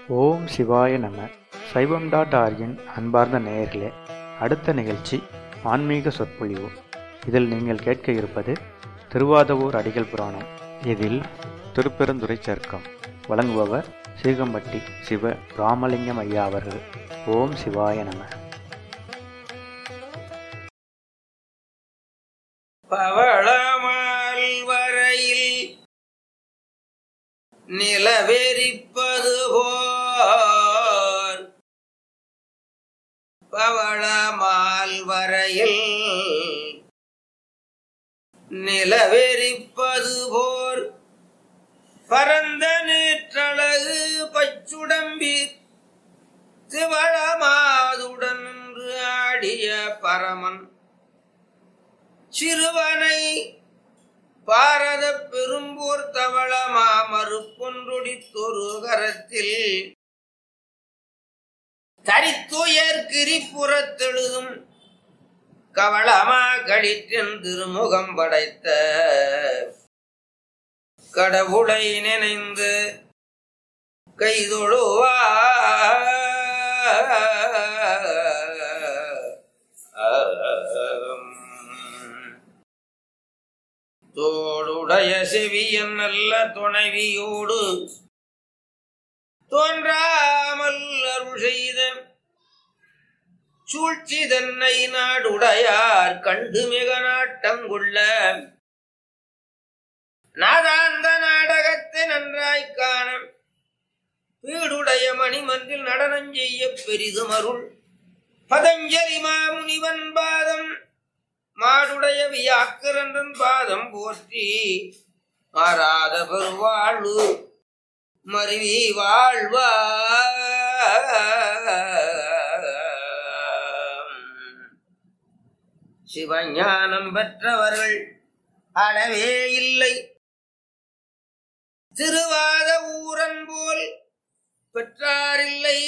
ஓம் சிவாய நம சைவம் டாட் ஆர்கின் அன்பார்ந்த நேயர்களே அடுத்த நிகழ்ச்சி ஆன்மீக சொற்பொழிவு இதில் நீங்கள் கேட்க இருப்பது திருவாதவூர் அடிகள் புராணம் இதில் திருப்பெருந்துறை சர்க்கம் வழங்குபவர் சீகம்பட்டி சிவ ராமலிங்கம் ஐயா அவர்கள் ஓம் சிவாய நம பவளமால் வரையில் நிலவெறிப்பது போர் பவளமால் வரையில் நிலவெறிப்பது போர் பரந்த நேற்றழகு பச்சுடம்பி திவளமாதுடன் நின்று ஆடிய பரமன் சிறுவனை பாரத பெரும்போர் தவள மாமறுப்பொன்றொடித்தொரு கரத்தில் தரித்துயர் கிரிப்புறத்தெழுதும் கவளமா கடிற்றென் திருமுகம் படைத்த கடவுளை நினைந்து கைதொழுவா தோடுடைய செவியன் நல்ல துணைவியோடு தோன்றாமல் அருள் செய்த சூழ்ச்சி தன்னை நாடுடையார் கண்டு மிக நாட்டங்குள்ள நாதாந்த நாடகத்தை நன்றாய்க் காண வீடுடைய மணிமன்றில் நடனம் செய்ய பெரிதும் அருள் பதஞ்சலி மாமுனிவன் பாதம் மாடுடைய வியாக்கரன்றன் பாதம் போற்றி மாறாத பெருவாழ்வு மருவி வாழ்வா சிவஞானம் பெற்றவர்கள் அளவே இல்லை திருவாத ஊரன் போல் பெற்றாரில்லை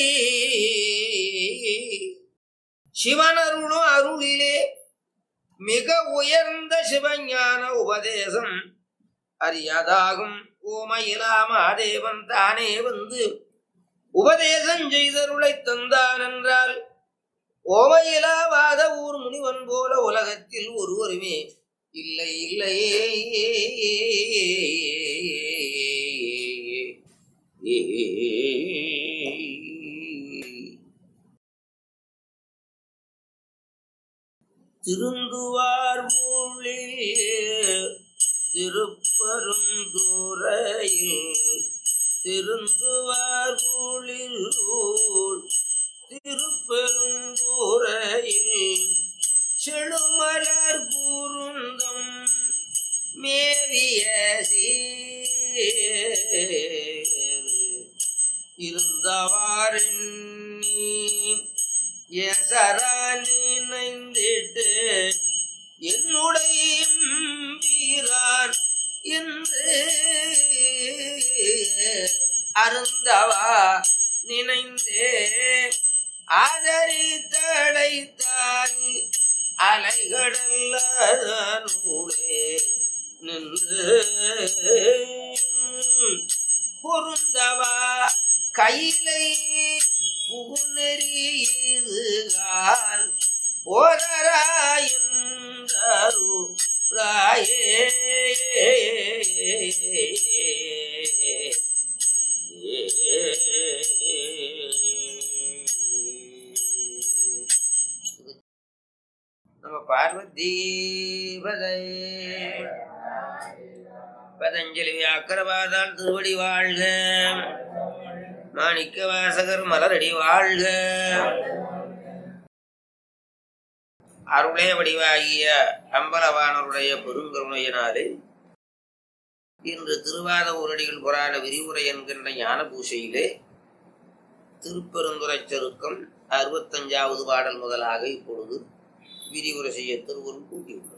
சிவனருளும் அருளிலே மிக உயர்ந்த சிவஞான உபதேசம் அறியாதாகும் ஓமையிலாமாதேவன் தானே வந்து உபதேசம் செய்தருளை தந்தான் என்றால் ஓமையிலாவாத ஊர் முனிவன் போல உலகத்தில் ஒருவருமே இல்லை இல்லையே திருந்துவார் ஊழில் திருப்பருந்துறையில் திருந்துவார் ஊழில் ஊழ் திருப்பெருந்துறையில் செழுமலர் கூறுந்தம் மேவிய சீர் இருந்தவாறெண்ணி எசரா நினைந்திட்டு என்னுடைய வீரான் என்று அருந்தவா நினைந்தே ஆதரித்தடைத்தான் அலைகடல்லூடே நின்று பொருந்தவா கையிலை புகுநெறியுகால் ஓதராயந்தரு ராயே நம்ம பார்வதி பதை பதஞ்சலி வியாக்கரவாதால் திருவடி வாழ்க மாணிக்க வாசகர் மலரடி வாழ்க அருளே வடிவாகிய அம்பலவானருடைய பெருங்கருணையினாலே இன்று திருவாத ஊரடிகள் புராண விரிவுரை என்கின்ற ஞான பூசையிலே திருப்பெருந்துறை செருக்கம் அறுபத்தஞ்சாவது பாடல் முதலாக இப்பொழுது விரிவுரை செய்ய திருவருள் கூட்டியுள்ளது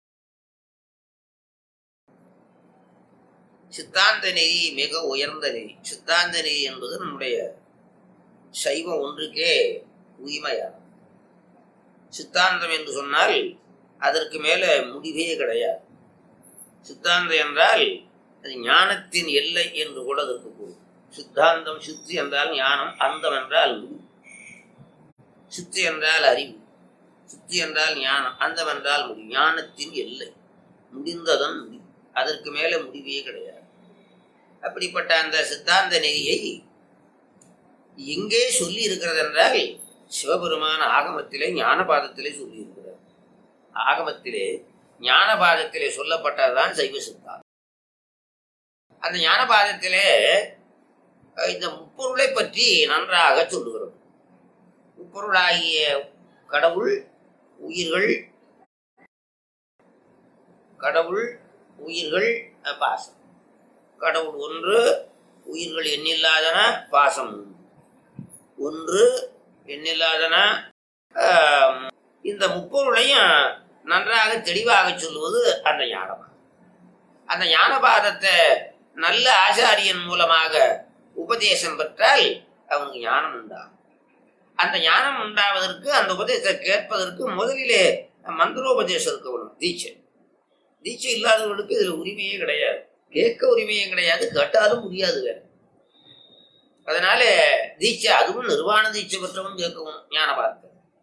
சித்தாந்த நெறி மிக உயர்ந்த நெறி சித்தாந்த நெறி என்பது நம்முடைய சைவம் ஒன்றுக்கே உரிமையாகும் சித்தாந்தம் என்று சொன்னால் அதற்கு மேல முடிவே கிடையாது சித்தாந்தம் என்றால் அது ஞானத்தின் எல்லை என்று கூட அதற்கு கூறும் சித்தாந்தம் சித்தி என்றால் ஞானம் அந்தம் என்றால் முடிவு சித்தி என்றால் அறிவு சித்தி என்றால் ஞானம் அந்தம் என்றால் முடிவு ஞானத்தின் எல்லை முடிந்ததன் முடிவு அதற்கு மேல முடிவே கிடையாது அப்படிப்பட்ட அந்த சித்தாந்த நெறியை எங்கே சொல்லி இருக்கிறது என்றால் சிவபெருமான ஆகமத்திலே ஞானபாதத்திலே சொல்லி இருக்கிறார் ஆகமத்திலே ஞானபாதத்திலே சொல்லப்பட்டதுதான் சைவ சித்தாந்தம் அந்த ஞானபாதத்திலே அஹ், இந்த முப்பொருளை பற்றி நன்றாக சொல்லுகிறது முப்பொருளாகிய கடவுள் உயிர்கள் கடவுள் உயிர்கள் அஹ், பாசம் கடவுள் ஒன்று உயிர்கள் எண்ணில்லாதன பாசம் உண்டு. ஒன்று எண்ணில்லாதன ஆம், இந்த முப்பொருளையும் நன்றாக தெளிவாக சொல்லுவது அந்த ஞானம் அந்த ஞானபாதத்தை நல்ல ஆச்சாரியன் மூலமாக உபதேசம் பெற்றால் அவனுக்கு ஞானம் உண்டாகும் அந்த ஞானம் உண்டாவதற்கு அந்த உபதேசத்தை கேட்பதற்கு முதலிலே மந்திரோபதேசம் இருக்க வேணும் தீட்சை தீட்சை இல்லாதவர்களுக்கு இதுல உரிமையே கிடையாது கேட்க உரிமையே கிடையாது கேட்டாலும் முடியாது வேற அதனால தீட்சை அதுவும் நிர்வாண தீட்சை பெற்றவன் கேட்கவும் ஞானபாரத்தை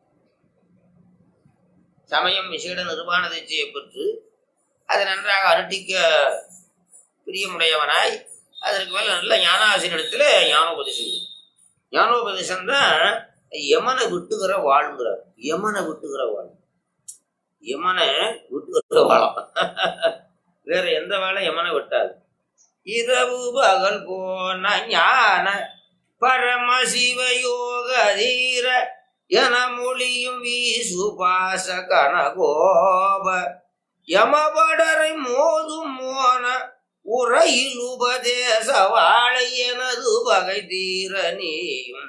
சமயம் விசேட நிர்வாண தீட்சையை பெற்று அதை நன்றாக அனுட்டிக்க பிரியமுடையவனாய் அதற்கு மேல நல்ல ஞானாசிரியத்தில் ஞானோபதேசம் இருக்கு. ஞானோபதேசம் தான் யமனை விட்டுகிற வாழ்ங்கிறார் யமனை விட்டுகிற வாழ் யமனை விட்டுகிற வாழம் வேற எந்த வேலை யமனை விட்டாது இரவு பகல் போன ஞான பரமசிவ யோக தீர என மொழியும் வீசு பாச கனகோப யமபடரை மோதும் மோன உரையில் உபதேச வாழை எனது பகை தீர நீயும்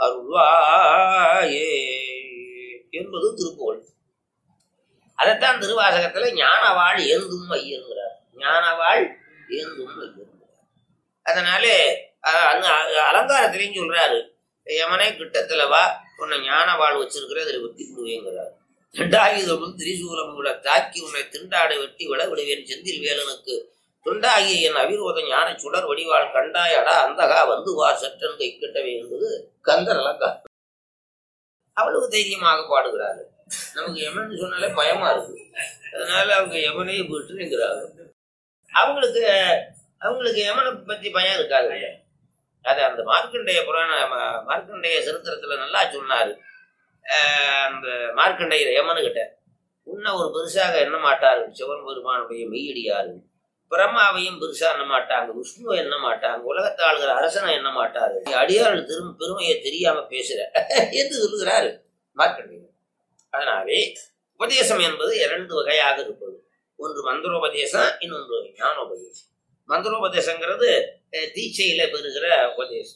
அருள்வாயே என்பது திருப்புகழ் அதைத்தான் திருவாசகத்துல ஞானவாள் ஏந்தும் ஐயருங்கிறார் ஞானவாள் ஏந்தும் ஐயருங்கிறார் அதனாலே அஹ், அந்த அ- அலங்காரத்திலையும் சொல்றாரு யமனே கிட்டத்துல வா உன்னை ஞானவாள் வச்சிருக்கிற அதில் வெட்டி விடுவேங்கிறார் திண்டாயுதமும் திரிசூலம் கூட தாக்கி உன்னை திண்டாடை வெட்டி விட விடுவேன் செந்தில் வேலனுக்கு துண்டாகிய என் அவிரோத ஞான சுடர் வடிவாள் கண்டாயடா அந்தகா வந்து வா சற்றன் கை கட்டவே என்பது கந்தர் அலங்காரம் அவ்வளவு தைரியமாக பாடுகிறார்கள் நமக்கு யமன் சொன்னாலே பயமா இருக்கு அதனால அவங்க யமனையே விட்டுங்கிறாங்க அவங்களுக்கு அவங்களுக்கு யமனை பத்தி பயம் இருக்காது அது அந்த மார்க்கண்டேய புராண ம- மார்க்கண்டேய சரித்திரத்துல நல்லா சொன்னாரு ஆஹ் அந்த மார்க்கண்டேயர் யமனு கிட்ட உன்னை ஒரு பெருசாக எண்ண மாட்டார்கள் சிவன் பெருமானுடைய மெய்யடியார்கள் பிரம்மாவையும் பெருசா எண்ண மாட்டாங்க விஷ்ணுவை எண்ண மாட்டாங்க உலகத்தை ஆளுகிற அரசனை எண்ண மாட்டார்கள் நீ அடியார்கள் திரும்ப பெருமையை தெரியாம பேசுற என்று சொல்லுகிறாரு மார்க்கண்டேயர் அதனாலே உபதேசம் என்பது இரண்டு வகையாக இருப்பது ஒன்று மந்திரோபதேசம் இன்னொன்று ஞானோபதேசம் மந்திரோபதேசங்கிறது அஹ், தீட்சையில பெறுகிற உபதேசம்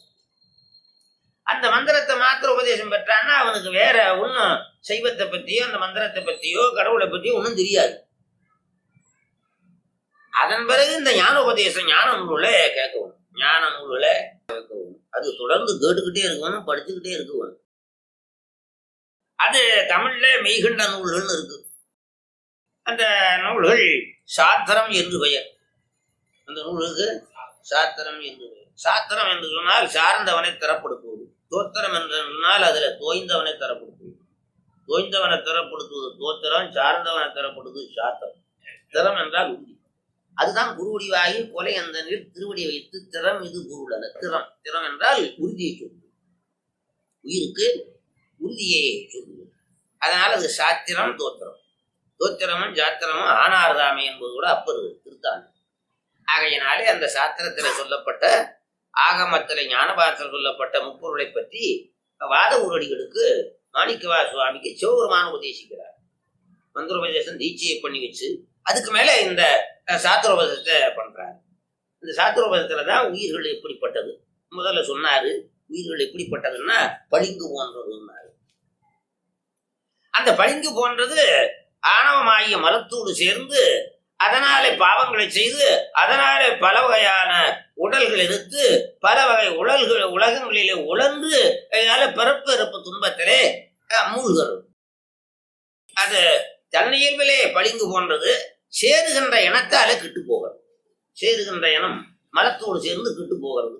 அந்த மந்திரத்தை மாத்திர உபதேசம் பெற்றான்னா அவனுக்கு வேற ஒன்றும் சைவத்தை பத்தியோ அந்த மந்திரத்தை பத்தியோ கடவுளை பத்தியோ ஒன்றும் தெரியாது அதன் பிறகு இந்த ஞான உபதேசம் ஞான நூல்களை கேட்கவும் ஞான நூல்களை கேட்கவும் அது தொடர்ந்து கேட்டுக்கிட்டே இருக்கணும் படிச்சுக்கிட்டே இருக்கணும் அது தமிழ்ல மெய்கண்ட நூல்கள்னு இருக்கு அந்த நூல்கள் சாத்திரம் என்று பெயர் அந்த நூலுக்கு சாத்திரம் என்று பெயர் சாத்திரம் என்று சொன்னால் சார்ந்தவனை தரப்படுத்துவது தோத்திரம் என்று சொன்னால் அதுல தோய்ந்தவனை தரப்படுத்துவது தோய்ந்தவனை தரப்படுத்துவது தோத்திரம் சார்ந்தவனை தரப்படுத்துவது சாத்திரம் திறம் என்றால் உறுதி அதுதான் குருவடிவாகி கொலை அந்த திருவடியை வைத்து திறம் இது குருடன திறம் திறம் என்றால் உறுதியை சொல்லுது உயிருக்கு உறுதியை சொல்லுது அதனால அது சாத்திரம் தோத்திரம் தோத்திரமும் சாத்திரமும் ஆனார்தாமே என்பது கூட அப்பர் திருத்தாங்க ஆகையினாலே அந்த சாத்திரத்துல சொல்லப்பட்ட ஆகமத்துல ஞானபாரத்தில் சொல்லப்பட்ட முப்பொருளை பற்றி வாத ஊரடிகளுக்கு மாணிக்கவா சுவாமிக்கு சிவபெருமான் உபதேசிக்கிறார் மந்திரோபதேசம் தீட்சையை பண்ணி வச்சு அதுக்கு மேல இந்த அஹ், சாத்திரோபதத்தை பண்றாரு இந்த சாத்திரோபதத்துல தான் உயிர்கள் எப்படிப்பட்டது முதல்ல சொன்னாரு உயிர்கள் எப்படிப்பட்டதுன்னா பளிங்கு போன்றதுன்னாரு அந்த பளிங்கு போன்றது ஆணவமாகிய மலத்தோடு சேர்ந்து அதனாலே பாவங்களை செய்து அதனாலே பல வகையான உடல்கள் எடுத்து பல வகை உடல்கள் உலகங்களிலே உழன்று அதனால பிறப்பு இறப்பு துன்பத்திலே அஹ், மூழ்கிறது அது தன்னியல்பிலே பளிங்கு போன்றது சேருகின்ற இனத்தாலே கெட்டு போகிறது சேருகின்ற இனம் மலத்தோடு சேர்ந்து கெட்டு போகிறது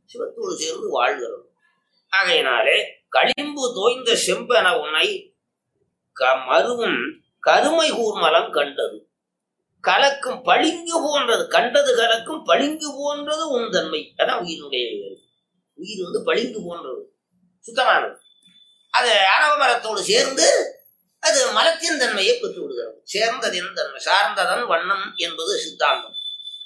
சிவத்தோடு சேர்ந்து வாழ்கிறோம் ஆகையினாலே களிம்பு தோய்ந்த செம்பென உன்னை க- மருவும் கருமை கூர்மலம் கண்டது கலக்கும் பளிங்கு போன்றது கண்டது கலக்கும் பளிங்கு போன்றது உன் தன்மை அதான் உயிரினுடைய இயல்பு. உயிர் வந்து பளிங்கு போன்றது சுத்தமானது அது ஆணவ மரத்தோடு சேர்ந்து அது மலத்தின் தன்மையை பெற்று விடுகிறது சேர்ந்ததின் தன்மை சார்ந்ததன் வண்ணம் என்பது சித்தாந்தம்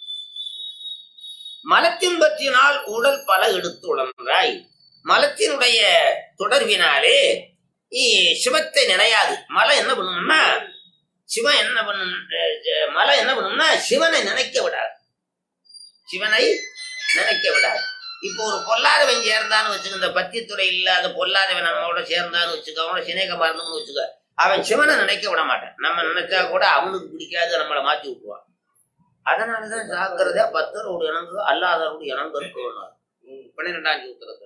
மலத்தின் பற்றினால் உடல் பல எடுத்து உணர்ந்தாய் மலத்தினுடைய தொடர்பினாலே இ- சிவத்தை நினையாது மலை என்ன பண்ணும்னா சிவன் என்ன பண்ணும் அஹ் அஹ் மலை என்ன பண்ணும்னா சிவனை நினைக்க விடாது சிவனை நினைக்க விடாது இப்போ ஒரு பொல்லாதவன் சேர்ந்தான்னு வச்சுக்க இந்த பத்தித்துறை இல்லாத பொல்லாதவன் நம்மளோட சேர்ந்தான்னு வச்சுக்க அவனோட சிநேகமா இருந்தோம்னு வச்சுக்க அவன் சிவனை நினைக்க விட மாட்டான் நம்ம நினைச்சா கூட அவனுக்கு பிடிக்காது நம்மளை மாத்தி விட்டுருவான் அதனாலதான் ஜாக்கிரதையா பக்தரோடு இணங்கு அல்லாதவரோடு இணங்க இருக்கணும் பன்னிரெண்டாம் சூத்திரத்தில்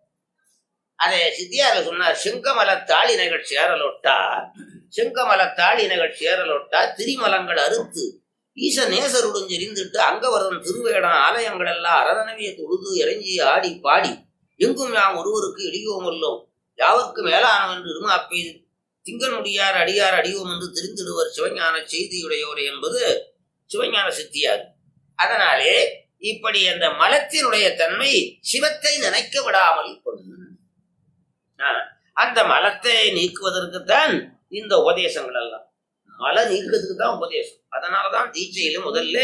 அதை சித்தியார சொன்னார் செங்கமல தாளினகள் சேரலொட்டா செங்கமல தாளினகள் சேரலொட்டா திரிமலங்கள் அறுத்து ஈச நேசருடன் எரிந்துட்டு அங்கவரதன் திருவேடம் ஆலயங்கள் எல்லாம் அரணனவே தொழுது இறங்கி ஆடி பாடி எங்கும் யாம் ஒருவருக்கு எளியோமல்லோம் யாவர்க்கு மேலானவன் இருமாப்பை திங்கனுடையார் அடியார் அடியோம் என்று தெரிந்திடுவர் சிவஞான செய்தியுடையோர் என்பது சிவஞான சித்தியார் அதனாலே இப்படி அந்த மலத்தினுடைய தன்மை சிவத்தை நினைக்க விடாமல் கொள்ளும் ஆ, அந்த மலத்தை நீக்குவதற்குத்தான் இந்த உபதேசங்கள் எல்லாம் மலை நீக்கிறதுக்கு தான் உபதேசம் அதனாலதான் தீட்சையில முதல்ல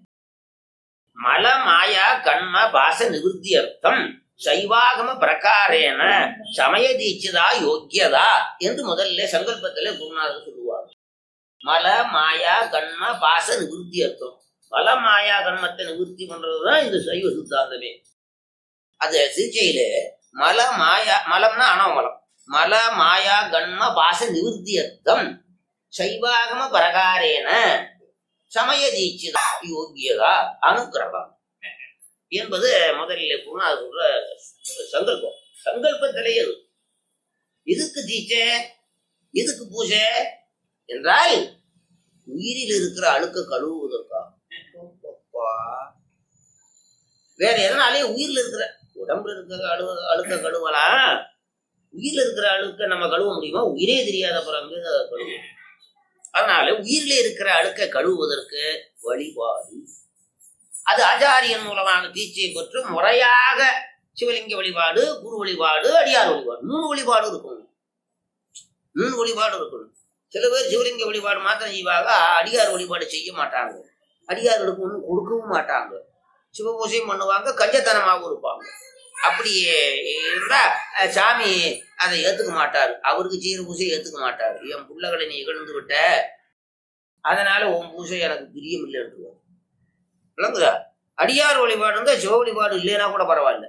மல மாயா கண்ம பாச நிவர்த்தி அர்த்தம் சைவாகம பிரகாரேன சமய தீட்சிதா யோக்கியதா என்று முதல்ல சங்கல்பத்திலே குருநாதர் சொல்லுவார் மல மாயா கண்ம பாச நிவர்த்தி அர்த்தம் மல மாயா கண்மத்தை நிவர்த்தி பண்றதுதான் இந்த சைவ சித்தாந்தமே அது தீட்சையில மல மாயா மலம்னா அனவமலம் மல மாயா கண்ம பாச நிவர்த்தி அர்த்தம் சைவாகம பிரகாரேன சமய தீட்சிதா யோகியதா அனுக்கிரகம் என்பது முதலில் குருநாதர் சொல்ற சங்கல்பம் சங்கல்பத்திலேயே இது. எதுக்கு தீட்சை எதுக்கு பூஜை என்றால் உயிரில் இருக்கிற அழுக்க கழுவுவதற்கா அப்பப்பா. வேற எதனாலே உயிர்ல இருக்கிற உடம்புல இருக்கிற அழுவ அழுக்க கழுவலாம் உயிர்ல இருக்கிற அழுக்க நம்ம கழுவ முடியுமா உயிரே தெரியாத பிறகு கழுவும் அதனால உயிரிலே இருக்கிற அழுக்க கழுவுவதற்கு வழிபாடு அது ஆச்சாரியன் மூலமான தீட்சையை பெற்று முறையாக சிவலிங்க வழிபாடு குரு வழிபாடு அடியார் வழிபாடு மூணு வழிபாடு இருக்கணும் மூணு வழிபாடு இருக்கணும் சில பேர் சிவலிங்க வழிபாடு மாத்திரம் செய்வாங்க அடியார் வழிபாடு செய்ய மாட்டாங்க அடியார்களுக்கு ஒன்றும் கொடுக்கவும் மாட்டாங்க சிவபூசையும் பண்ணுவாங்க கஞ்சத்தனமாகவும் இருப்பாங்க அப்படி இருந்தா அஹ், சாமி அதை ஏத்துக்க மாட்டார் அவருக்கு செய்யற பூசையை ஏத்துக்க மாட்டார் என் பிள்ளைகளை நீ இகழ்ந்து விட்ட அதனால உன் பூசை எனக்கு பிரியம் இல்லைன்னு விளங்குதா அடியார் வழிபாடு இருந்தா சிவ வழிபாடு இல்லைன்னா கூட பரவாயில்ல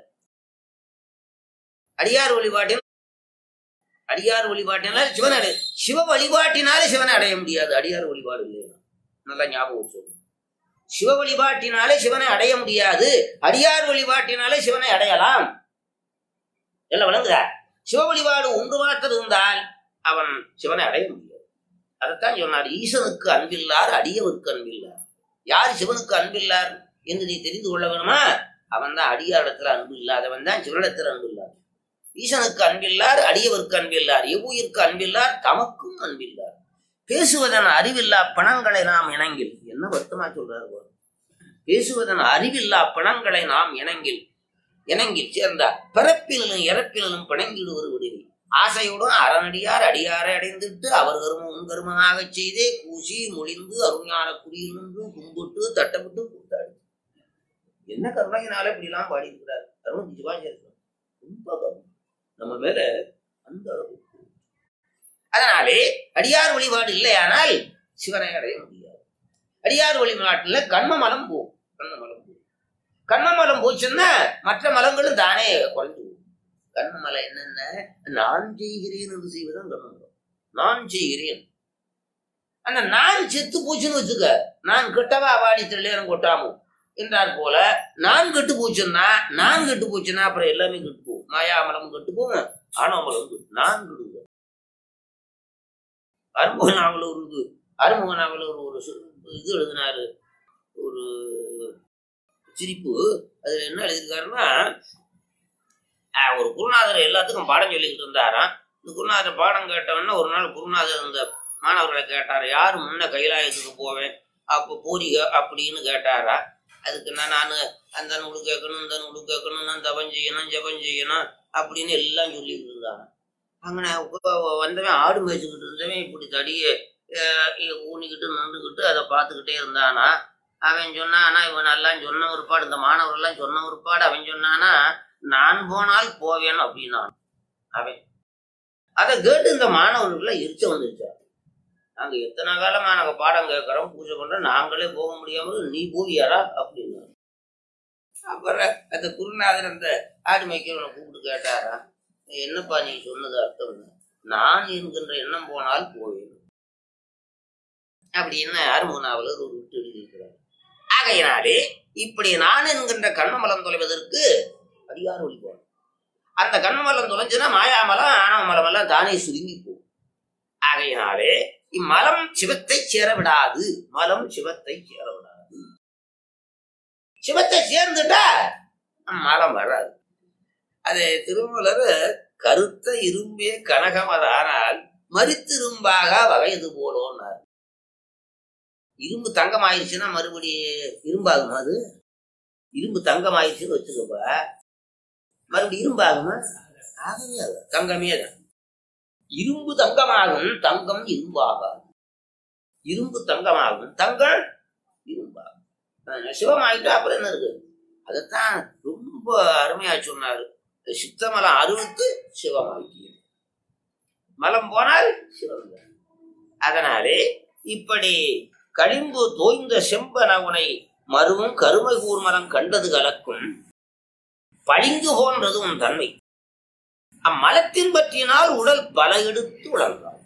அடியார் வழிபாட்டின் அடியார் வழிபாட்டினால் சிவன் அடை சிவ வழிபாட்டினாலே சிவனை அடைய முடியாது அடியார் வழிபாடு இல்லைன்னா நல்லா ஞாபகம் வச்சுக்கோங்க. சிவ வழிபாட்டினாலே சிவனை அடைய முடியாது அடியார் வழிபாட்டினாலே சிவனை அடையலாம் எல்லாம் விளங்குதா சிவ வழிபாடு ஒன்று மாத்திரம் இருந்தால் அவன் சிவனை அடைய முடியாது அதைத்தான் சொன்னார் ஈசனுக்கு அன்பில்லார் அடியவருக்கு அன்பில்லார் யார் சிவனுக்கு அன்பில்லார் என்று நீ தெரிந்து கொள்ள வேணுமா அவன் தான் அடியாரிடத்துல அன்பு இல்லாதவன் தான் சிவனிடத்தில் அன்பு இல்லார் ஈசனுக்கு அன்பில்லார் அடியவருக்கு அன்பில்லார் எவ்வுயிருக்கு அன்பில்லார் தமக்கும் அன்பில்லார் பேசுவதன் அறிவில்லா பணங்களை நாம் இணங்கில் என்ன வருத்தமா சொல்றாரு பாரு. பேசுவதன் அறிவில்லா பணங்களை நாம் இணங்கில் இணங்கில் சேர்ந்தார் பிறப்பிலும் இறப்பிலும் பிணங்கிடுவர் விடுவி ஆசையுடன் அறநடியார் அடியாரை அடைந்துட்டு அவர் கருமம் உன் கருமமாகச் செய்தே கூசி மொழிந்து அருஞான குடியில் நின்று கும்பிட்டு தட்டமிட்டு கூட்டாடு என்ன கருணையினால இப்படி எல்லாம் பாடி இருக்கிறார் அருண் சிவாஜியம் ரொம்ப கருணை. நம்ம மேல அந்த அளவு அதனாலே அடியார் வழிபாடு இல்லையானால் சிவனை அடைய முடியாது அடியார் வழிபாட்டுல கண்ம மலம் போகும் கண்ம மலம் போகும் கண்ம மலம் போச்சுன்னா மற்ற மலங்களும் தானே குறைஞ்சு போகும் கண்ம மலம் என்னென்ன நான் செய்கிறேன் என்று செய்வதுதான் கண்ம மலம் நான் செய்கிறேன் அந்த நான் செத்து போச்சுன்னு வச்சுக்க நான் கெட்டவா வாடி தெளியரம் கொட்டாமோ என்றார் போல நான் கெட்டு போச்சுன்னா நான் கெட்டு போச்சுன்னா அப்புறம் எல்லாமே கெட்டு போகும் மாயாமலம் கெட்டு போகும் ஆணவமலம் கெட்டு நான் கெடுங்க அறுமுக நாவல் ஒரு இது அறுமுக நாவல் ஒரு ஒரு சு- இது எழுதினாரு ஒரு சிரிப்பு அதுல என்ன எழுதியிருக்காருன்னா ஆஹ் ஒரு குருநாதர் எல்லாத்துக்கும் பாடம் சொல்லிக்கிட்டு இருந்தாராம் இந்த குருநாதர் பாடம் கேட்டவொடனே ஒரு நாள் குருநாதர் இந்த மாணவர்களை கேட்டார் யார் முன்ன கைலாயத்துக்கு போவேன் அப்போ போறீங்க அப்படின்னு கேட்டாரா அதுக்கு நான் நான் அந்த நூடு கேட்கணும் இந்த நூடு கேட்கணும் நான் தபம் செய்யணும் ஜபம் செய்யணும் அப்படின்னு எல்லாம் சொல்லிட்டு இருந்தாங்க அங்கே வந்தவன் ஆடு மேய்ச்சிக்கிட்டு இருந்தவன் இப்படி தடியை ஊனிக்கிட்டு நின்றுக்கிட்டு அதை பார்த்துக்கிட்டே இருந்தானா அவன் சொன்னானா இவன் எல்லாம் சொன்ன ஒருபாடு இந்த மாணவர்கள்லாம் சொன்ன ஒருபாடு அவன் சொன்னானா நான் போனால் போவேன் அப்படின்னான் அவன் அதை கேட்டு இந்த மாணவர்களுக்குள்ள எரிச்ச வந்துருச்சா நாங்க எத்தனை காலமா நாங்க பாடம் கேட்கறோம் பூஜை பண்றோம் நாங்களே போக முடியாம நீ போவியாடா அப்படின்னு அப்புறம் அந்த குருநாதர் அந்த ஆடு மேய்க்கிறவனை கூப்பிட்டு கேட்டாரா என்னப்பா நீ சொன்னது அர்த்தம் நான் என்கின்ற எண்ணம் போனால் போவேன் அப்படின்னு அருமுகனாவலர் ஒரு விட்டு எழுதியிருக்கிறார் ஆகையினாலே இப்படி நான் என்கின்ற கண்ணமலம் தொலைவதற்கு அடியார் ஒளி போகணும் அந்த கண்ணமலம் தொலைஞ்சுன்னா மாயாமலம் ஆணவமலம் எல்லாம் தானே சுருங்கி போகும் ஆகையினாலே இம்மலம் சிவத்தை சேர விடாது மலம் சிவத்தை சேர விடாது சிவத்தை சேர்ந்துட்டா மலம் வராது அது திருமலர் கருத்த இரும்பே கனகமதானால் மறித்திரும்பாக வகையது போலோன்னார் இரும்பு தங்கம் ஆயிடுச்சுன்னா மறுபடி இரும்பாகுமா அது இரும்பு தங்கம் ஆயிடுச்சுன்னு வச்சுக்கப்ப மறுபடி இரும்பாகுமா ஆகவே ஆகாது. தங்கமே தான் இரும்பு தங்கமாகும் தங்கம் இரும்பாகாது இரும்பு தங்கமாகும் தங்கம் இரும்பாகும் அஹ் சிவமாயிட்டா அப்புறம் என்ன இருக்கு அதைத்தான் ரொம்ப அருமையா சொன்னாரு சித்தமலம் அறுபத்து சிவமாக்கி மலம் போனால் சிவம் தான். அதனாலே இப்படி களிம்பு தோய்ந்த செம்பன உனை மருவும் கருமை கூர்மலம் கண்டது கலக்கும் பளிங்கு போன்றது உன் தன்மை அம்மலத்தின் பற்றினால் உடல் பல எடுத்து உழன்றான்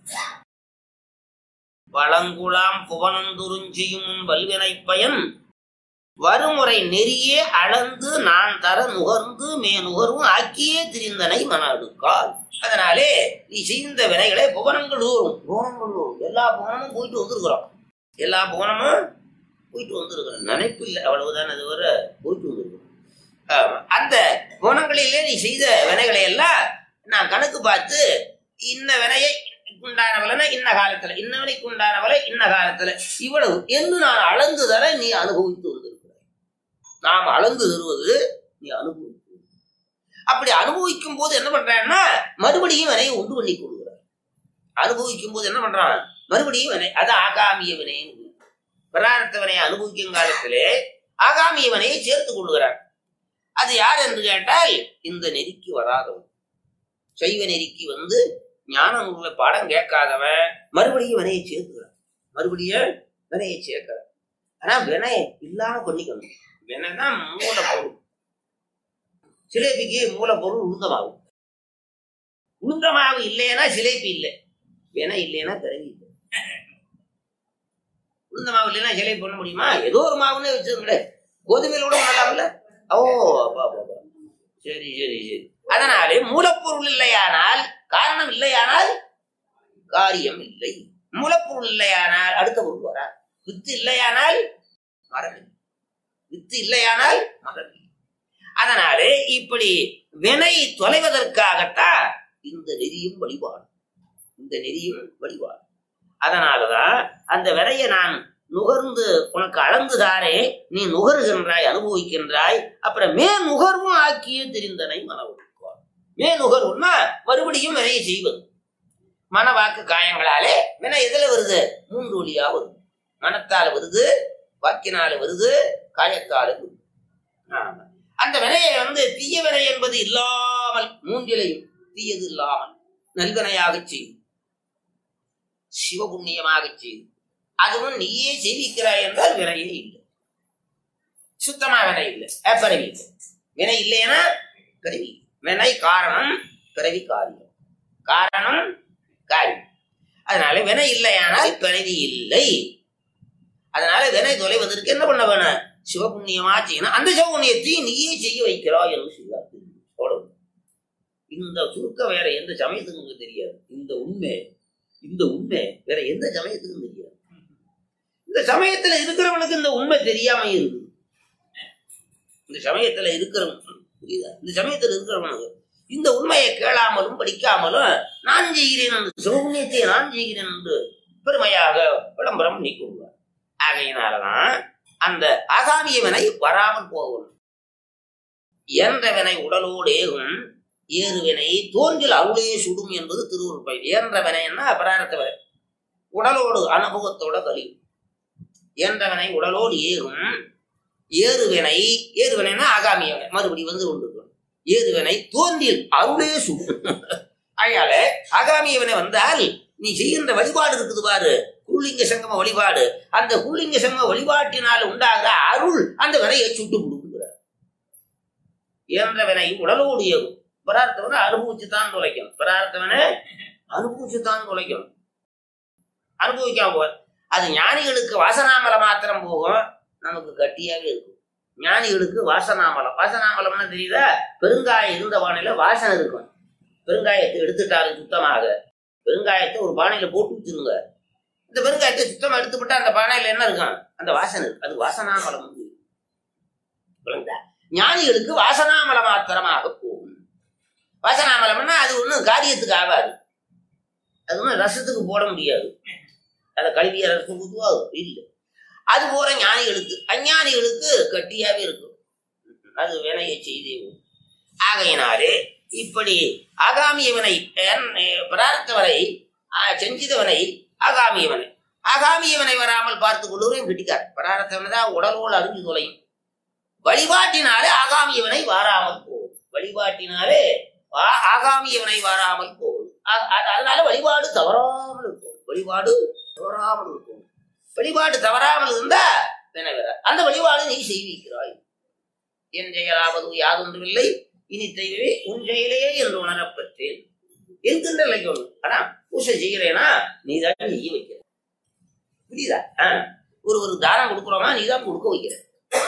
வளங்குளாம் புவனந்துருஞ்சியும் உன் வல்வினை பயன் வருமுறை நெறியே அளந்து நான் தர நுகர்ந்து மே நுகர்வும் ஆக்கியே திரிந்தனை மன அடுக்கால் அதனாலே நீ செய்த வினைகளை புவனங்கள் ஊரும் புவனங்கள் ஊரும் எல்லா புவனமும் போயிட்டு வந்திருக்கிறோம் எல்லா புவனமும் போயிட்டு வந்திருக்கிறோம் நினைப்பு இல்லை அவ்வளவுதான் அது வர போயிட்டு வந்திருக்கிறோம் ஆமா. அந்த புவனங்களிலே நீ செய்த வினைகளை எல்லாம் நான் கணக்கு பார்த்து இன்ன வினையை உண்டான பலனை இன்ன காலத்துல இன்ன வினைக்கு உண்டான பலனை இன்ன காலத்துல இவ்வளவு என்று நான் அளந்து தர நீ அனுபவித்து வந்திருக்கிறாய் நாம் அளந்து தருவது நீ அனுபவித்து அப்படி அனுபவிக்கும் போது என்ன பண்றான்னா மறுபடியும் வினையை உண்டு பண்ணி கொடுக்குறார் அனுபவிக்கும் போது என்ன பண்றான் மறுபடியும் வினை அது ஆகாமிய வினைன்னு பிராரத்த வினையை அனுபவிக்கும் காலத்திலே ஆகாமிய வினையை சேர்த்துக் கொள்கிறார் அது யார் என்று கேட்டால் இந்த நெறிக்கு வராதவன் சைவ நெறிக்கு வந்து ஞான நூல்ல பாடம் கேட்காதவன் மறுபடியும் வினையை சேர்க்கிறான் மறுபடியும் வினையை சேர்க்கிறான் ஆனா வினை இல்லாம பண்ணிக்கணும் வினை தான் மூலப்பொருள் சிலேபிக்கு மூலப்பொருள் உளுந்தமாகும் உளுந்தமாவு இல்லைன்னா சிலேபி இல்லை வினை இல்லைன்னா பிறவி இல்லை உளுந்த மாவு இல்லைன்னா சிலேபி பண்ண முடியுமா ஏதோ ஒரு மாவுன்னே வச்சிருக்கல கோதுமையில கூட பண்ணலாம்ல ஓ அப்பா, அப்பா, அப்பா. சரி சரி சரி அதனாலே மூலப்பொருள் இல்லையானால் காரணம் இல்லையானால் காரியம் இல்லை மூலப்பொருள் இல்லையானால் அடுத்த பொருள் வரா வித்து இல்லையானால் மரம் இல்லை. வித்து இல்லையானால் மரம் இல்லை. அதனாலே இப்படி வினை தொலைவதற்காகத்தான் இந்த நெறியும் வழிபாடு இந்த நெறியும் வழிபாடு அதனாலதான் அந்த வினையை நான் நுகர்ந்து உனக்கு அளந்து தாரே நீ நுகர்கின்றாய் அனுபவிக்கின்றாய் அப்புறம் மே நுகர்வும் ஆக்கியே தெரிந்தனை மனவொழுக்கம் மே நுகர்வுன்னா மறுபடியும் வினையை செய்வது மனவாக்கு காயங்களாலே வினை எதுல வருது மூன்று வழியா வருது மனத்தால வருது வாக்கினால வருது காயத்தால வருது ஆமா. அந்த வினையை வந்து தீய வினை என்பது இல்லாமல் மூன்றிலையும் தீயது இல்லாமல் நல்வினையாக செய்யும் சிவபுண்ணியமாக செய்யும் அதுவும் நீயே செய்விக்கிறாய் என்றால் வினையே இல்லை சுத்தமா வினை இல்லை அஹ், பிறவி இல்லை வினை இல்லைன்னா பிறவி வினை காரணம் பிறவி காரியம் காரணம் காரியம் அதனால வினை இல்லையானால் பிறவி இல்லை அதனால வினை தொலைவதற்கு என்ன பண்ண வேணும் சிவபுண்ணியமா செய்யணும் அந்த சிவபுண்ணியத்தையும் நீயே செய்ய வைக்கிறாய் என்று சொல்றார் அவ்வளவு இந்த சுருக்கம் வேற எந்த சமயத்துக்கும் உங்களுக்கு தெரியாது இந்த உண்மை இந்த உண்மை வேற எந்த சமயத்துக்கும் தெரியாது இந்த சமயத்துல இருக்கிறவனுக்கு இந்த உண்மை தெரியாம இருக்குது இந்த சமயத்துல இருக்கிறவன் புரியுதா இந்த சமயத்துல இருக்கிறவனுக்கு இந்த உண்மையை கேளாமலும் படிக்காமலும் நான் செய்கிறேன் என்று சிவபுண்ணியத்தை நான் செய்கிறேன் என்று பெருமையாக விளம்பரம் நீ கொள்வார் ஆகையினாலதான் அந்த ஆகாமியவனை வராமல் போகும் இயன்றவனை உடலோடு ஏகும் ஏறுவினை தோன்றில் அருளே சுடும் என்பது திருவுருப்பை இயன்றவனைன்னா அபராரத்தவரை உடலோடு அனுபவத்தோட கலி இயன்றவனை உடலோடு ஏகும் ஏறுவினை ஏறுவினைன்னா ஆகாமியவனை மறுபடி வந்து கொண்டிருக்கும் ஏறுவினை தோன்றில் அருளே சுடும் அதனால ஆகாமியவனை வந்தால் நீ செய்கின்ற வழிபாடு இருக்குது பாரு குள்ளிங்க சங்கம வழிபாடு அந்த குள்ளிங்க சங்கம வழிபாட்டினால் உண்டாகிற அருள் அந்த வினையை சுட்டு கொடுக்குறார் இயன்ற வினை உடலோடு ஏகும் பிரார்த்தவனை அனுபவிச்சு தான் துளைக்கும் பிரார்த்தவனை அனுபவிச்சு தான் துளைக்கும் அனுபவிக்காம போவார் அது ஞானிகளுக்கு வாசனாமலம் மாத்திரம் போகும் நமக்கு கட்டியாவே இருக்கும் ஞானிகளுக்கு வாசனாமலம் வாசனாமலம்னா தெரியுதா பெருங்காயம் இருந்த பானையில வாசனை இருக்கும் பெருங்காயத்தை எடுத்துட்டாலும் சுத்தமாக பெருங்காயத்தை ஒரு பானையில போட்டு வச்சிருங்க இந்த பெருங்காயத்தை சுத்தமா எடுத்து விட்டா அந்த பானையில என்ன இருக்கும் அந்த வாசனை இருக்கு அது வாசனாமலம் விளங்குதா ஞானிகளுக்கு வாசனாமல மாத்திரமாக போகும் வாசனாமலம்னா அது ஒண்ணும் காரியத்துக்கு ஆகாது அது ஒன்றும் ரசத்துக்கு போட முடியாது அதை கல்விய ரசம் உருவாகும் இல்லை அது போல ஞானிகளுக்கு அஞ்ஞானிகளுக்கு கட்டியாவே இருக்கும் அது வினையை செய்தே வரும். ஆகையினாலே இப்படி ஆகாமியவனை பிரார்த்தவனை செஞ்சிதவனை ஆகாமியவனை ஆகாமியவனை வராமல் பார்த்து கொள்ளுவரையும் கிட்டிக்கார் பிரார்த்தவனை தான் உடலோடு அறிஞ்சு தொலையும் வழிபாட்டினாலே ஆகாமியவனை வாராமல் போகும் வழிபாட்டினாலே ஆ- ஆகாமியவனை வாராமல் போகும் அ- அ- அதனால வழிபாடு தவறாமல் இருக்கும் வழிபாடு தவறாமல் இருக்கும் வழிபாடு தவறாமல் இருந்தா வினைவர அந்த வழிபாடு நீ செய்விக்கிறாய் என் செயலாவது யாதொன்றுமில்லை இனி தெய்வமே உன் செயலே என்று உணரப் பெற்றேன் என்கின்ற நிலைக்கு ஒண்ணு ஆனா பூசை செய்கிறேனா நீ தான் செய்ய வைக்கிற புரியுதா ஆ. ஒரு ஒரு தானம் கொடுக்குறோமா நீ தான் கொடுக்க வைக்கிற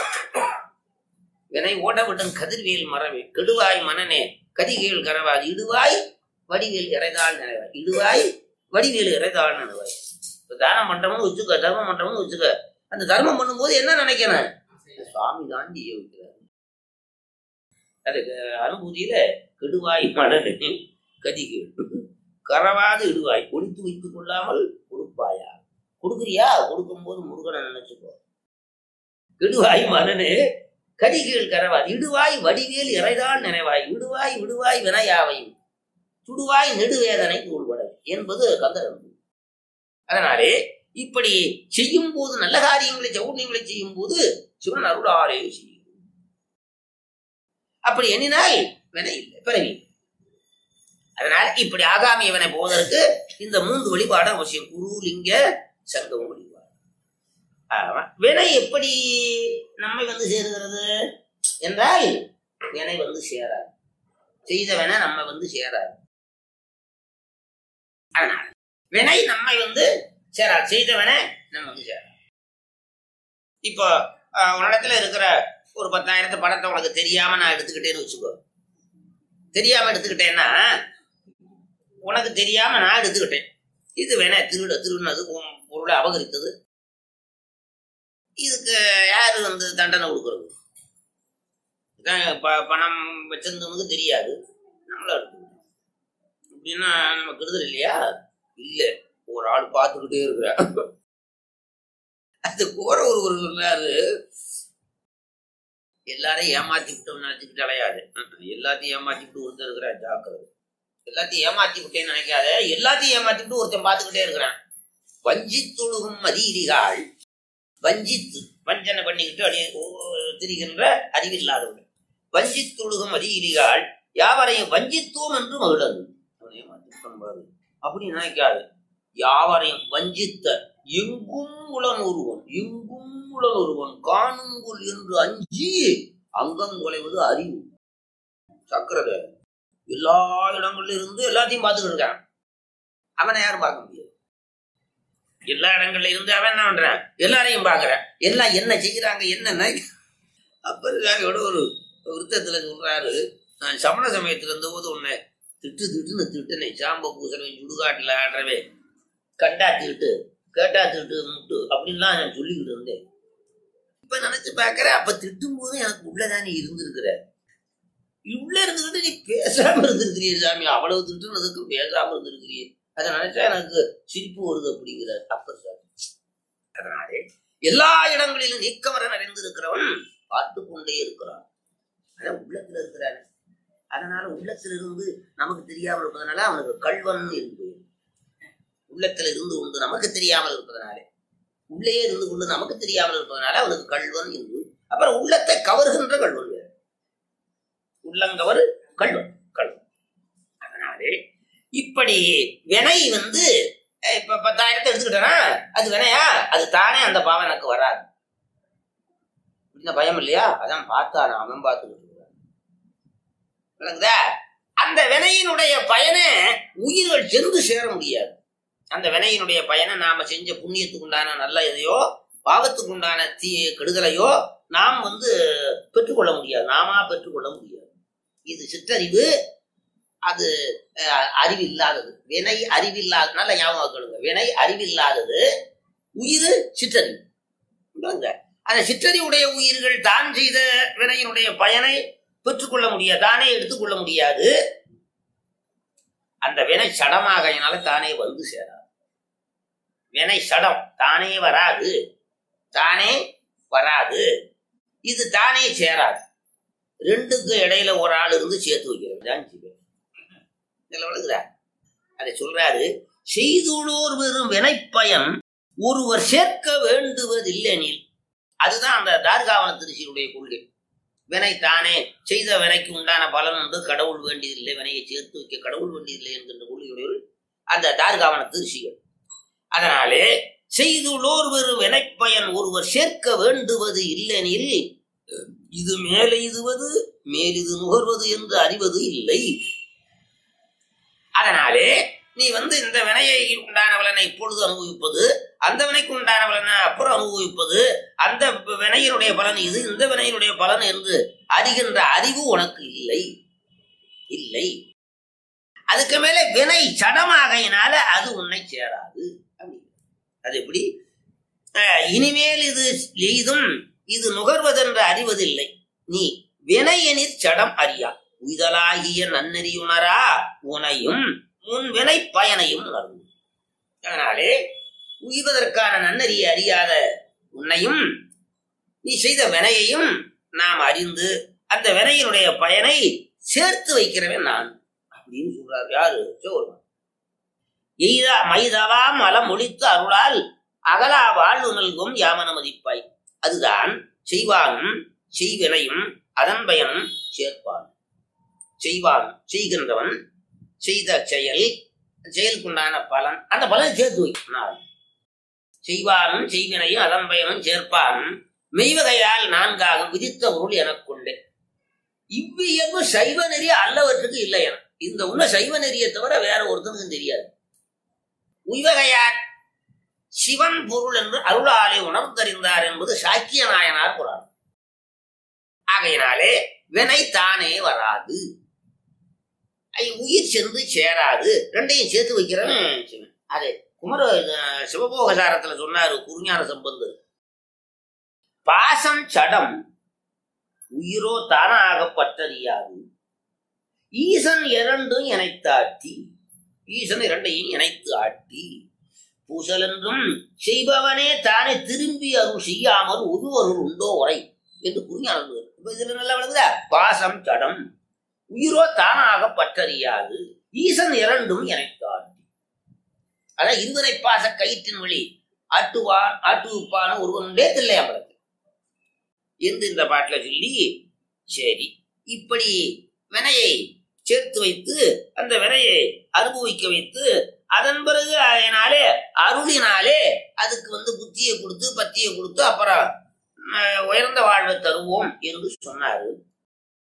வினை ஓட விடும் கதிர்வேல் மரவே கெடுவாய் மனனே கதிகேள் கரவாது இடுவாய் வடிவேல் இறைதாள் நினைவாய் இடுவாய் வடிவேல் இறைதாள் நினைவாய் இப்ப தானம் பண்றவங்க வச்சுக்க தர்மம் பண்றவங்க வச்சுக்க அந்த தர்மம் பண்ணும்போது என்ன நினைக்கணும் சுவாமி தான் செய்ய வைக்கிறார் அதுக்கு அனுபூதியில கெடுவாய் மனனே கதிகேள் கரவாது இடுவாய் ஒழித்து வைத்துக் கொள்ளாமல் கொடுப்பாயா கொடுக்குறியா கொடுக்கும்போது முருகனை நினைச்சுக்கோ இடுவாய் மனனே கடிகீழ் கரவாய் இடுவாய் வடிவேல் இறைதாள் நினைவாய் விடுவாய் விடுவாய் வினையாவையும் சுடுவாய் நெடுவேதனை கூழ்பட என்பது கந்தரம் அதனாலே இப்படி செய்யும் போது நல்ல காரியங்களை சௌர்ணியங்களை செய்யும் போது சிவன் அருளாலே செய்யும் அப்படி எண்ணினால் வினை இல்லை பிறவி அதனால இப்படி ஆகாமியவனை போவதற்கு இந்த மூன்று வழிபாடு அவசியம் குரு லிங்க சங்கம் வழிபாடு ஆமா. வினை எப்படி நம்மை வந்து சேருகிறது என்றால் வினை வந்து சேராது செய்தவனை நம்ம வந்து சேராது அதனால வினை நம்மை வந்து சேராது செய்தவனை நம்ம வந்து சேராது இப்போ ஆஹ், உன்னிடத்துல இருக்கிற ஒரு பத்தாயிரத்து பணத்தை உனக்கு தெரியாம நான் எடுத்துக்கிட்டேன்னு வச்சுக்கோ தெரியாம எடுத்துக்கிட்டேன்னா உனக்கு தெரியாம நான் எடுத்துக்கிட்டேன் இது வேணா திருட திருடினது உன் பொருளை அபகரித்தது இதுக்கு யாரு வந்து தண்டனை கொடுக்கறது இதான் ப- பணம் வச்சிருந்தவனுக்கு தெரியாது நம்மள எடுத்துக்கிட்டோம் அப்படின்னா நம்ம கெடுதல் இல்லையா இல்ல ஒரு ஆள் பார்த்துக்கிட்டே இருக்கிற அது போற ஒரு ஒரு சொன்னாரு எல்லாரையும் ஏமாத்தி விட்டோம்னு நினைச்சுக்கிட்டு அலையாது எல்லாத்தையும் ஏமாத்தி விட்டு ஒருத்தர் இருக்கிற ஜாக்கிரதை எல்லாத்தையும் ஏமாத்தி விட்டேன்னு நினைக்காத எல்லாத்தையும் ஏமாத்தி விட்டு ஒருத்தன் பார்த்துக்கிட்டே இருக்கிறான் வஞ்சித்துழுகும் மதியிரிகாள் வஞ்சித்து வஞ்சனை பண்ணிக்கிட்டு அப்படியே ஓ- திரிகின்ற அறிவில்லாதவர்கள் வஞ்சித்துழுகும் மதியிரிகாள் யாவரையும் வஞ்சித்துவம் என்று மகிழது அவனை ஏமாத்தி விட்டோம் பாரு. அப்படி நினைக்காது யாவரையும் வஞ்சித்த எங்கும் உளன் ஒருவன் எங்கும் உளன் ஒருவன் காணுங்குள் என்று அஞ்சி அங்கம் குலைவது அறிவு சக்கரதை எல்லா இடங்கள்ல இருந்து எல்லாத்தையும் பார்த்துக்கிட்டு இருக்கான் அவனை யாரும் பார்க்க முடியாது எல்லா இடங்கள்ல இருந்து அவன் என்ன பண்றான் எல்லாரையும் பார்க்கறான் எல்லாம் என்ன செய்யறாங்க என்ன அப்போட ஒரு விருத்தத்துல சொல்றாரு நான் சமண சமயத்துல இருந்தபோது உன்னை திட்டு திட்டுன்னு திட்டுனே சாம்ப பூசனை சுடுகாட்டுல ஆடுறவே கண்டா திட்டு கேட்டா திட்டு முட்டு அப்படின்லாம் நான் சொல்லிக்கிட்டு இருந்தேன் இப்ப நினைச்சு பார்க்கறேன் அப்ப திட்டும் போது எனக்கு உள்ளதானே இருந்திருக்கிற உள்ள இருந்துகிட்டு நீ பேசாம இருந்திருக்கிறிய சாமி அவ்வளவு திட்டுனதுக்கு பேசாம இருந்திருக்கிறிய அதை நினைச்சா எனக்கு சிரிப்பு வருது அப்படிங்கிறார் அப்பர் சாமி அதனாலே எல்லா இடங்களிலும் நீக்கமர நிறைந்திருக்கிறவன் பார்த்து கொண்டே இருக்கிறான் அதான் உள்ளத்துல இருக்கிறான் அதனால உள்ளத்துல இருந்து நமக்கு தெரியாமல் இருப்பதனால அவனுக்கு கல்வன் என்று உள்ளத்துல இருந்து கொண்டு நமக்கு தெரியாமல் இருப்பதனாலே உள்ளே இருந்து கொண்டு நமக்கு தெரியாமல் இருப்பதனால அவனுக்கு கல்வன் என்று அப்புறம் உள்ளத்தை கவர்கின்ற கல்வன் வேறு உள்ளங்கவர் கல்வன் கல்வன் அதனாலே இப்படி வினை வந்து அஹ், இப்ப பத்தாயிரத்தை எடுத்துக்கிட்டேன்னா அது வினையா அது தானே அந்த பாவம் எனக்கு வராது இந்த பயம் இல்லையா அதான் பார்த்தான் அவன் பார்த்துக்கிட்டு இருக்கிறான். விளங்குதா அந்த வினையினுடைய பயனை உயிர்கள் சென்று சேர முடியாது அந்த வினையினுடைய பயனை நாம செஞ்ச புண்ணியத்துக்கு உண்டான நல்ல எதையோ பாவத்துக்கு உண்டான தீ கெடுதலையோ நாம் வந்து பெற்றுக்கொள்ள முடியாது நாமா பெற்றுக்கொள்ள முடியாது இது சிற்றறிவு அது அஹ், அறிவில்லாதது வினை அறிவில்லாததுனால ஞாபகம் வைக்கணுங்க வினை அறிவில்லாதது உயிர் சிற்றறிவு புரியுதுங்களா? அந்த சிற்றறிவுடைய உயிர்கள் தான் செய்த வினையினுடைய பயனை பெற்றுக்கொள்ள முடியாது தானே எடுத்துக்கொள்ள முடியாது அந்த வினை சடமாகையினால தானே வந்து சேராது வினை சடம் தானே வராது தானே வராது இது தானே சேராது ரெண்டுக்கு இடையில ஒரு ஆள் இருந்து சேர்த்து வைக்கிறது தான் ஜீவன் இதுல விளங்குதா அதை சொல்றாரு செய்துள்ளோர் வெறும் வினைப்பயன் ஒருவர் சேர்க்க வேண்டுவதில்லைனில் அதுதான் அந்த தார்காவன திருச்சியுடைய கொள்கை வினை தானே செய்த வினைக்கு உண்டான பலன் உண்டு கடவுள் வேண்டியதில்லை வினையை சேர்த்து வைக்க கடவுள் வேண்டியதில்லை என்கின்ற கொள்கையுடையவர் அந்த தார்காவன திருச்சிகள் அதனாலே செய்துள்ளோர் வெறும் வினைப்பயன் ஒருவர் சேர்க்க வேண்டுவது இல்லெனில் இது மேலே இதுவது மேலிது நுகர்வது என்று அறிவது இல்லை அதனாலே நீ வந்து இந்த வினையை உண்டான பலனை இப்பொழுது அனுபவிப்பது அந்த வினைக்கு உண்டான பலனை அப்புறம் அனுபவிப்பது அந்த வினையினுடைய பலன் இது இந்த வினையினுடைய பலன் என்று அறிகின்ற அறிவு உனக்கு இல்லை இல்லை அதுக்கு மேல வினை சடமாகையினால அது உன்னை சேராது அப்படி அது எப்படி அஹ், இனிமேல் இது எய்தும் இது நுகர்வதென்று அறிவதில்லை நீ வினையனிற் சடம் அறியா உய்தலாகிய நன்னெறியுணரா உனையும் உன் வினை பயனையும் உணர்வு அதனாலே உய்வதற்கான நன்னறியை அறியாத உன்னையும் நீ செய்த வினையையும் நாம் அறிந்து அந்த வினையினுடைய பயனை சேர்த்து வைக்கிறவன் நான் அப்படின்னு சொல்றாரு யாரு சிவபெருமான் எய்தா மைதவா மலம் ஒழித்து அருளால் அகலா வாழ்வு நல்கும் யாமன மதிப்பாய் அதுதான் செய்வானும் செய்வினையும் அதன் பயனும் சேர்ப்பான் செய்வான் செய்கின்றவன் செய்த செயல் செயலுக்குண்டான பலன் அந்த பலனை சேர்த்து வைக்கிறான் செய்வானும் செய்வினையும் அதன் பயனும் சேர்ப்பான் மெய்வகையால் நான்காக விதித்த பொருள் எனக் கொண்டே இவ்வியம்பு சைவ நெறி அல்லவற்றுக்கு இல்லை என இந்த உண்மை சைவ நெறியை தவிர வேற ஒருத்தனுக்கும் தெரியாது உய்வகையார் சிவன் பொருள் என்று அருளாலே உணர்ந்தறிந்தார் என்பது சாக்கிய நாயனார் குரான் ஆகையினாலே வினை தானே வராது ஐ, உயிர் சென்று சேராது ரெண்டையும் சேர்த்து வைக்கிறவன் சிவன் அது குமர அஹ், சிவபோகசாரத்துல சொன்னாரு குருஞான சம்பந்தர் பாசம் சடம் உயிரோ தானாக பற்றறியாது ஈசன் இரண்டும் இணைத்தாட்டி ஈசன் இரண்டையும் இணைத்து ஆட்டி பூசலென்றும் செய்பவனே தானே திரும்பி அருள் செய்யாமல் ஒருவருள் உண்டோ உரை என்று குருஞானம் இப்ப இதுல நல்லா விளங்குதா பாசம் சடம் உயிரோ தானாக பற்றறியாது ஈசன் இரண்டும் இணைத்தாட்டி அதான் இருவரை பாச கயிற்றின் வழி ஆட்டுவான் ஆட்டுவிப்பான ஒருவன் உண்டே தில்லையம்பலத்தில் என்று இந்த பாட்டுல சொல்லி சரி இப்படி வினையை சேர்த்து வைத்து அந்த வினையை அனுபவிக்க வைத்து அதன் பிறகு அதனாலே அருளினாலே அதுக்கு வந்து புத்தியை கொடுத்து பத்தியை கொடுத்து அப்புறம் அஹ், உயர்ந்த வாழ்வை தருவோம் என்று சொன்னாரு